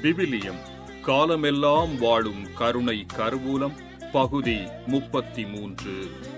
விவிலியம் காலமெல்லாம் வாழும் கருணை கருவூலம் பகுதி முப்பத்தி மூன்று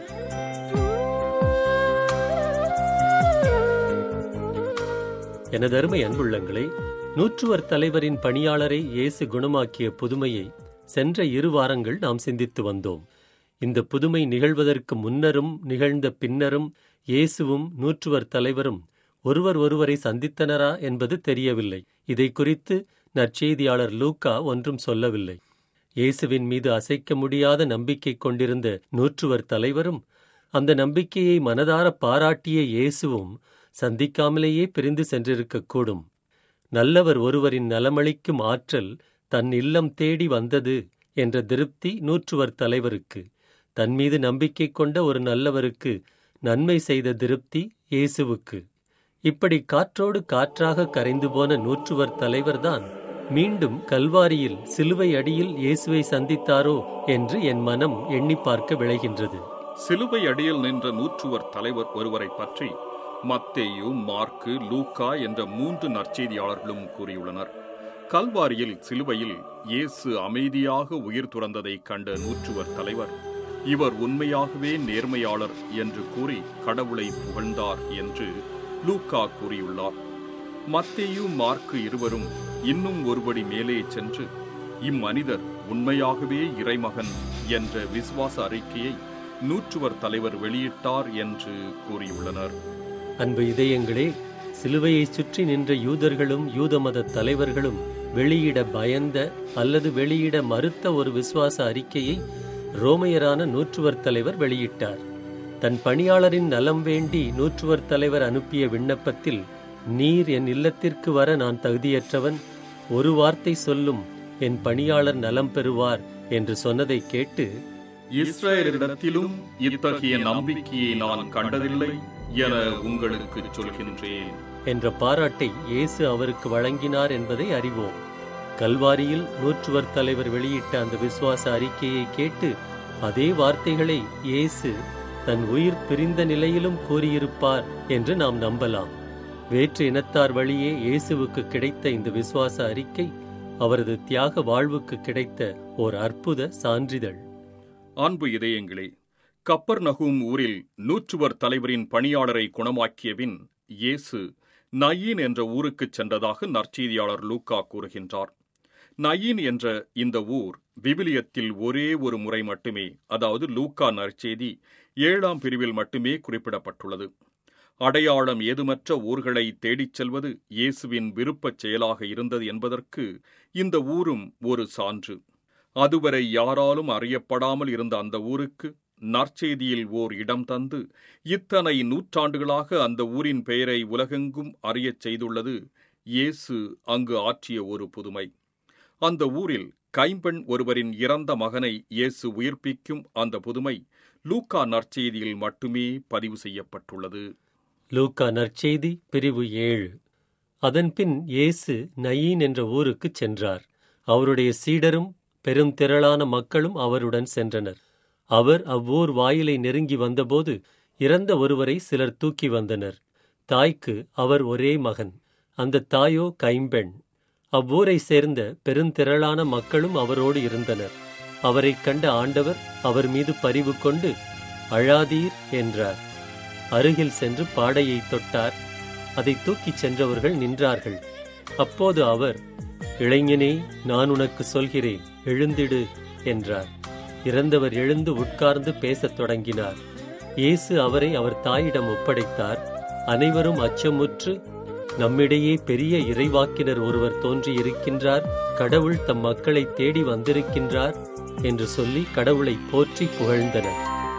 எனதருமை அன்புள்ளங்களே நூற்றுவர் தலைவரின் பணியாளரை இயேசு குணமாக்கிய புதுமையை சென்ற இரு வாரங்கள் நாம் சிந்தித்து வந்தோம் இந்த புதுமை நிகழ்வதற்கு முன்னரும் நிகழ்ந்த பின்னரும் இயேசுவும் நூற்றுவர் தலைவரும் ஒருவர் ஒருவரை சந்தித்தனரா என்பது தெரியவில்லை இதை குறித்து நற்செய்தியாளர் லூக்கா ஒன்றும் சொல்லவில்லை இயேசுவின் மீது அசைக்க முடியாத நம்பிக்கை கொண்டிருந்த நூற்றுவர் தலைவரும் அந்த நம்பிக்கையை மனதார பாராட்டிய இயேசுவும் சந்திக்காமலேயே பிரிந்து சென்றிருக்கக்கூடும் நல்லவர் ஒருவரின் நலமளிக்கும் ஆற்றல் தன் இல்லம் தேடி வந்தது என்ற திருப்தி நூற்றுவர் தலைவருக்கு தன் மீது நம்பிக்கை கொண்ட ஒரு நல்லவருக்கு நன்மை செய்த திருப்தி இயேசுவுக்கு இப்படி காற்றோடு காற்றாக கரைந்து போன நூற்றுவர் தலைவர்தான் மீண்டும் கல்வாரியில் சிலுவை அடியில் இயேசுவை சந்தித்தாரோ என்று என் மனம் எண்ணி பார்க்க விளைகின்றது சிலுவை அடியில் நின்ற நூற்றுவர் தலைவர் ஒருவரை பற்றி மத்தேயு மார்க்கு லூக்கா என்ற மூன்று நற்செய்தியாளர்களும் கூறியுள்ளனர் கல்வாரியில் சிலுவையில் இயேசு அமைதியாக உயிர் துறந்ததை கண்ட நூற்றுவர் தலைவர் இவர் உண்மையாகவே நேர்மையாளர் என்று கூறி கடவுளை புகழ்ந்தார் என்று லூக்கா கூறியுள்ளார் மத்தேயு மார்க்கு இருவரும் இன்னும் ஒருபடி மேலே சென்று இம்மனிதர் உண்மையாகவே இறைமகன் என்ற விசுவாச அறிக்கையை நூற்றுவர் தலைவர் வெளியிட்டார் என்று கூறியுள்ளனர் அன்பு இதயங்களே சிலுவையைச் சுற்றி நின்ற யூதர்களும் யூத மத தலைவர்களும் வெளியிட பயந்த அல்லது வெளியிட மறுத்த ஒரு விசுவாச அறிக்கையை ரோமையரான நூற்றுவர் தலைவர் வெளியிட்டார் தன் பணியாளரின் நலம் வேண்டி நூற்றுவர் தலைவர் அனுப்பிய விண்ணப்பத்தில் நீர் என் இல்லத்திற்கு வர நான் தகுதியற்றவன் ஒரு வார்த்தை சொல்லும் என் பணியாளர் நலம் பெறுவார் என்று சொன்னதை கேட்டு இஸ்ரேலிடத்திலும் இத்தகைய நம்பிக்கையை நான் கண்டதில்லை என உங்களுக்கு சொல்கின்றேன் என்ற பாராட்டை இயேசு அவருக்கு வழங்கினார் என்பதை அறிவோம் கல்வாரியில் நூற்றுவர் தலைவர் வெளியிட்ட அந்த விசுவாச அறிக்கையை கேட்டு அதே வார்த்தைகளை இயேசு தன் உயிர் பிரிந்த நிலையிலும் கூறியிருப்பார் என்று நாம் நம்பலாம் வேற்று இனத்தார் வழியே இயேசுவுக்கு கிடைத்த இந்த விசுவாச அறிக்கை அவரது தியாக வாழ்வுக்கு கிடைத்த ஓர் அற்புத சான்றிதழ் அன்பு இதயங்களே கப்பர் நகூம் ஊரில் நூற்றுவர் தலைவரின் பணியாளரை குணமாக்கியபின் இயேசு நயீன் என்ற ஊருக்குச் சென்றதாக நற்செய்தியாளர் லூக்கா கூறுகின்றார் நயீன் என்ற இந்த ஊர் விவிலியத்தில் ஒரே ஒரு முறை மட்டுமே அதாவது லூக்கா நற்செய்தி ஏழாம் பிரிவில் மட்டுமே குறிப்பிடப்பட்டுள்ளது அடையாளம் ஏதுமற்ற ஊர்களை தேடிச் செல்வது இயேசுவின் விருப்பச் செயலாக இருந்தது என்பதற்கு இந்த ஊரும் ஒரு சான்று அதுவரை யாராலும் அறியப்படாமல் இருந்த அந்த ஊருக்கு நற்செய்தியில் ஓர் இடம் தந்து இத்தனை நூற்றாண்டுகளாக அந்த ஊரின் பெயரை உலகெங்கும் அறியச் செய்துள்ளது இயேசு அங்கு ஆற்றிய ஒரு புதுமை அந்த ஊரில் கைம்பெண் ஒருவரின் இறந்த மகனை இயேசு உயிர்ப்பிக்கும் அந்த புதுமை லூக்கா நற்செய்தியில் மட்டுமே பதிவு செய்யப்பட்டுள்ளது லூக்கா நற்செய்தி பிரிவு ஏழு அதன்பின் இயேசு நயீன் என்ற ஊருக்குச் சென்றார் அவருடைய சீடரும் பெரும் திரளான மக்களும் அவருடன் சென்றனர் அவர் அவ்வூர் வாயிலை நெருங்கி வந்தபோது இறந்த ஒருவரை சிலர் தூக்கி வந்தனர் தாய்க்கு அவர் ஒரே மகன் அந்த தாயோ கைம்பெண் அவ்வூரை சேர்ந்த பெருந்திரளான மக்களும் அவரோடு இருந்தனர் அவரைக் கண்ட ஆண்டவர் அவர் மீது பரிவு கொண்டு அழாதீர் என்றார் அருகில் சென்று பாடையை தொட்டார் அதை தூக்கிச் சென்றவர்கள் நின்றார்கள் அப்போது அவர் இளைஞனே நான் உனக்கு சொல்கிறேன் எழுந்திடு என்றார் இறந்தவர் எழுந்து உட்கார்ந்து பேசத் தொடங்கினார் இயேசு அவரை அவர் தாயிடம் ஒப்படைத்தார் அனைவரும் அச்சமுற்று நம்மிடையே பெரிய இறைவாக்கினர் ஒருவர் தோன்றியிருக்கின்றார் கடவுள் தம் மக்களை தேடி வந்திருக்கின்றார் என்று சொல்லி கடவுளை போற்றி புகழ்ந்தனர்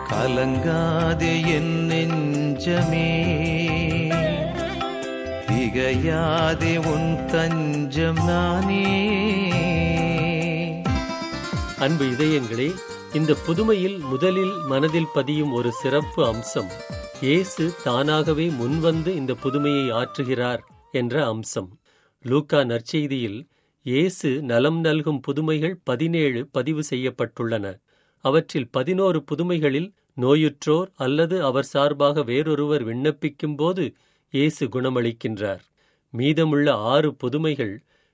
கலங்காதே என் நெஞ்சமே திகையாதே உன் தஞ்சம் நானே அன்பு இதயங்களே இந்த புதுமையில் முதலில் மனதில் பதியும் ஒரு சிறப்பு அம்சம் இயேசு தானாகவே முன்வந்து இந்த புதுமையை ஆற்றுகிறார் என்ற அம்சம் லூக்கா நற்செய்தியில் இயேசு நலம் நல்கும் புதுமைகள் பதினேழு பதிவு செய்யப்பட்டுள்ளன அவற்றில் பதினோரு புதுமைகளில் நோயுற்றோர் அல்லது அவர் சார்பாக வேறொருவர் விண்ணப்பிக்கும் போது இயேசு குணமளிக்கின்றார் மீதமுள்ள ஆறு புதுமைகள்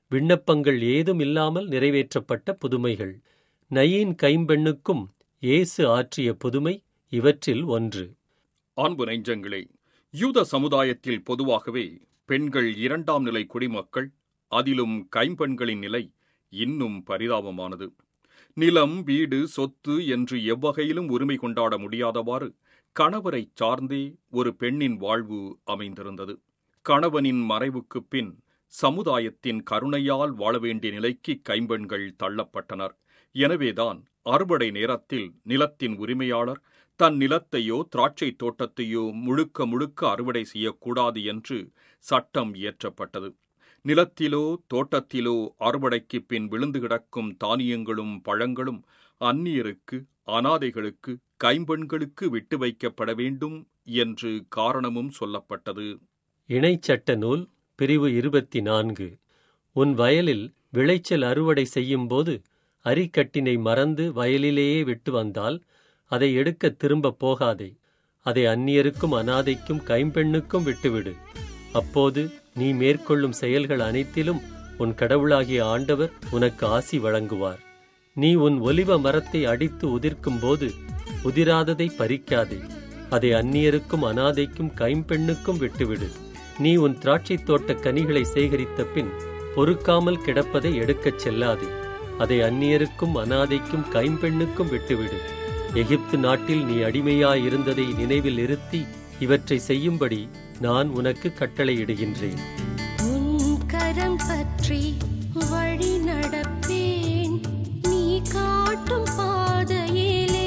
விண்ணப்பங்கள் ஏதும் இல்லாமல் நிறைவேற்றப்பட்ட புதுமைகள் நயீன் கைம்பெண்ணுக்கும் இயேசு ஆற்றிய புதுமை இவற்றில் ஒன்று அன்பு நெஞ்சங்களே யூத சமுதாயத்தில் பொதுவாகவே பெண்கள் இரண்டாம் நிலை குடிமக்கள் அதிலும் கைம்பெண்களின் நிலை இன்னும் பரிதாபமானது நிலம் வீடு சொத்து என்று எவ்வகையிலும் உரிமை கொண்டாட முடியாதவாறு கணவரை சார்ந்தே ஒரு பெண்ணின் வாழ்வு அமைந்திருந்தது கணவனின் மறைவுக்குப் பின் சமுதாயத்தின் கருணையால் வாழ வேண்டிய நிலைக்கு கைம்பெண்கள் தள்ளப்பட்டனர் எனவேதான் அறுவடை நேரத்தில் நிலத்தின் உரிமையாளர் தன் நிலத்தையோ திராட்சை தோட்டத்தையோ முழுக்க முழுக்க அறுவடை செய்யக்கூடாது என்று சட்டம் இயற்றப்பட்டது நிலத்திலோ தோட்டத்திலோ அறுவடைக்குப் பின் விழுந்து கிடக்கும் தானியங்களும் பழங்களும் அந்நியருக்கு அனாதைகளுக்கு கைம்பெண்களுக்கு விட்டு வைக்கப்பட வேண்டும் என்று காரணமும் சொல்லப்பட்டது இணைச்சட்ட நூல் பிரிவு இருபத்தி நான்கு உன் வயலில் விளைச்சல் அறுவடை செய்யும்போது அரிக்கட்டினை மறந்து வயலிலேயே விட்டு வந்தால் அதை எடுக்க திரும்ப போகாதே அதை அந்நியருக்கும் அனாதைக்கும் கைம்பெண்ணுக்கும் விட்டுவிடு அப்போது நீ மேற்கொள்ளும் செயல்கள் அனைத்திலும் உன் கடவுளாகிய ஆண்டவர் உனக்கு ஆசி வழங்குவார் நீ உன் ஒலிவ மரத்தை அடித்து உதிர்க்கும்போது உதிராததை பறிக்காதே அதை அந்நியருக்கும் அனாதைக்கும் கைம்பெண்ணுக்கும் விட்டுவிடு நீ உன் திராட்சைத் தோட்ட கனிகளை சேகரித்த பின் பொறுக்காமல் கிடப்பதை எடுக்கச் செல்லாதே அதை அந்நியருக்கும் அனாதைக்கும் கைம்பெண்ணுக்கும் விட்டுவிடு எகிப்து நாட்டில் நீ அடிமையாயிருந்ததை நினைவில் இருத்தி இவற்றை செய்யும்படி நான் உனக்கு கட்டளையிடுகின்றேன் உன் கரம் பற்றி வழி நடப்பேன் நீ காட்டும் பாதையிலே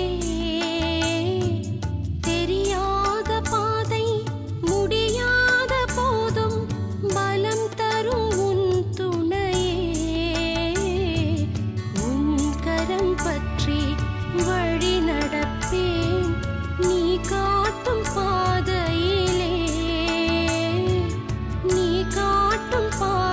தெரியாத பாதை முடியாத போதும் பலம் தரும் உன் துணையே உன் கரம் பற்றி வழி நடப்பேன் நீ காட்டும் பாதையிலே நீ காட்டும்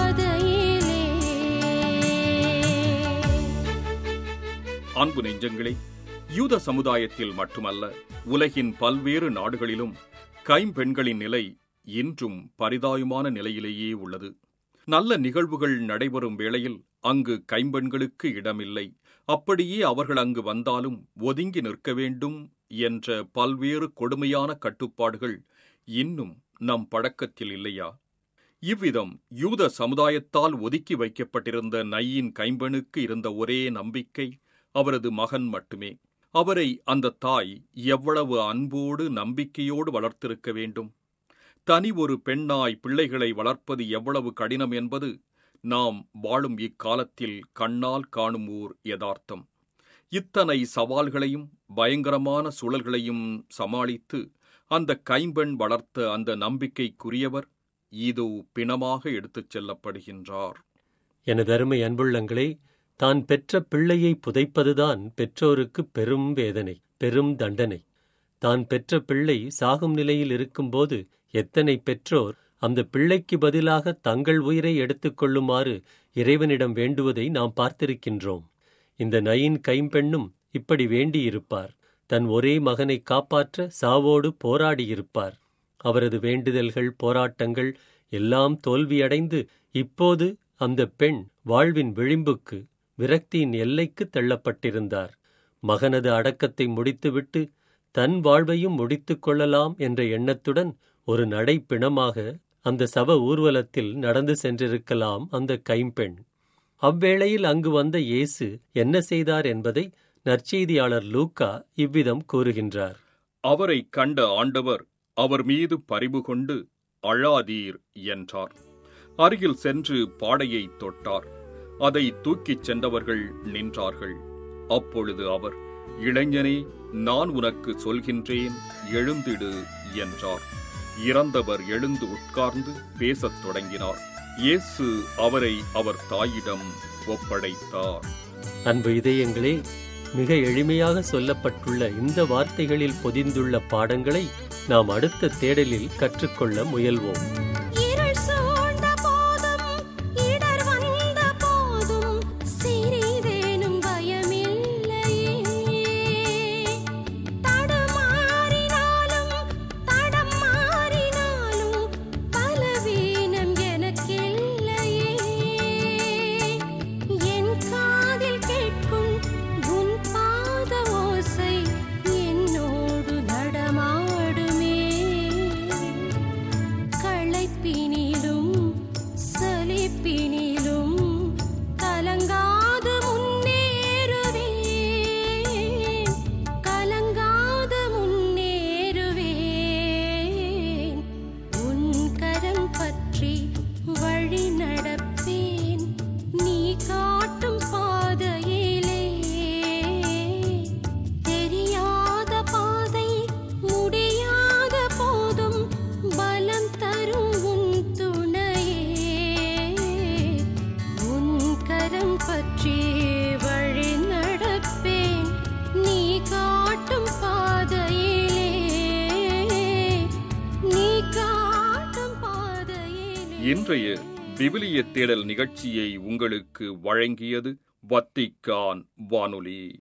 பாதையிலே அன்பு நெஞ்சங்களே யூத சமுதாயத்தில் மட்டுமல்ல உலகின் பல்வேறு நாடுகளிலும் கைம்பெண்களின் நிலை இன்றும் பரிதாயமான நிலையிலேயே உள்ளது நல்ல நிகழ்வுகள் நடைபெறும் வேளையில் அங்கு கைம்பெண்களுக்கு இடமில்லை அப்படியே அவர்கள் அங்கு வந்தாலும் ஒதுங்கி நிற்க வேண்டும் என்ற பல்வேறு கொடுமையான கட்டுப்பாடுகள் இன்னும் நம் பழக்கத்தில் இல்லையா இவ்விதம் யூத சமுதாயத்தால் ஒதுக்கி வைக்கப்பட்டிருந்த நையின் கைம்பெணுக்கு இருந்த ஒரே நம்பிக்கை அவரது மகன் மட்டுமே அவரை அந்த தாய் எவ்வளவு அன்போடு நம்பிக்கையோடு வளர்த்திருக்க வேண்டும் தனி ஒரு பெண்ணாய் பிள்ளைகளை வளர்ப்பது எவ்வளவு கடினம் என்பது நாம் வாழும் இக்காலத்தில் கண்ணால் காணும் ஓர் யதார்த்தம் இத்தனை சவால்களையும் பயங்கரமான சூழல்களையும் சமாளித்து அந்த கைம்பெண் வளர்த்த அந்த நம்பிக்கைக்குரியவர் இதோ பிணமாக எடுத்துச் செல்லப்படுகின்றார் எனதருமை அன்புள்ளங்களே தான் பெற்ற பிள்ளையை புதைப்பதுதான் பெற்றோருக்கு பெரும் வேதனை பெரும் தண்டனை தான் பெற்ற பிள்ளை சாகும் நிலையில் இருக்கும்போது எத்தனை பெற்றோர் அந்த பிள்ளைக்கு பதிலாக தங்கள் உயிரை எடுத்துக்கொள்ளுமாறு இறைவனிடம் வேண்டுவதை நாம் பார்த்திருக்கின்றோம் இந்த நயின் கைம்பெண்ணும் இப்படி வேண்டியிருப்பார் தன் ஒரே மகனை காப்பாற்ற சாவோடு போராடியிருப்பார் அவரது வேண்டுதல்கள் போராட்டங்கள் எல்லாம் தோல்வியடைந்து இப்போது அந்த பெண் வாழ்வின் விளிம்புக்கு விரக்தியின் எல்லைக்கு தள்ளப்பட்டிருந்தார் மகனது அடக்கத்தை முடித்துவிட்டு தன் வாழ்வையும் முடித்துக் கொள்ளலாம் என்ற எண்ணத்துடன் ஒரு நடை பிணமாக அந்த சவ ஊர்வலத்தில் நடந்து சென்றிருக்கலாம் அந்த கைம்பெண் அவ்வேளையில் அங்கு வந்த இயேசு என்ன செய்தார் என்பதை நற்செய்தியாளர் லூக்கா இவ்விதம் கூறுகின்றார் அவரை கண்ட ஆண்டவர் அவர் மீது பரிவு கொண்டு அழாதீர் என்றார் அருகில் சென்று பாடையை தொட்டார் அதை தூக்கிச் சென்றவர்கள் நின்றார்கள் அப்பொழுது அவர் இளைஞனே நான் உனக்கு சொல்கின்றேன் எழுந்திடு என்றார் இறந்தவர் எழுந்து உட்கார்ந்து பேசத் தொடங்கினார் இயேசு அவரை அவர் தாயிடம் ஒப்படைத்தார் அன்பு இதயங்களே மிக எளிமையாக சொல்லப்பட்டுள்ள இந்த வார்த்தைகளில் பொதிந்துள்ள பாடங்களை நாம் அடுத்த தேடலில் கற்றுக்கொள்ள முயல்வோம் இருள் சூழ்ந்த போதும் இடர் வந்த போதும் சிறிதேனும் பயமில்லையே தடுமாறினாலும் தடம் மாறினாலும் பலவீனம் எனக்கில்லையே பற்றி வழி நடப்பேன் நீ காட்டும் பாதையிலே தெரியாத பாதை முடியாத போதும் பலம் தரும் உன் துணையே உன் கரம் பற்றி வழி நடப்பேன் நீ காட்டும் பாதையிலே நீ காட்டும் பாதையிலே இன்றைய விவிலிய தேடல் நிகழ்ச்சியை உங்களுக்கு வழங்கியது வத்திக்கான் வானொலி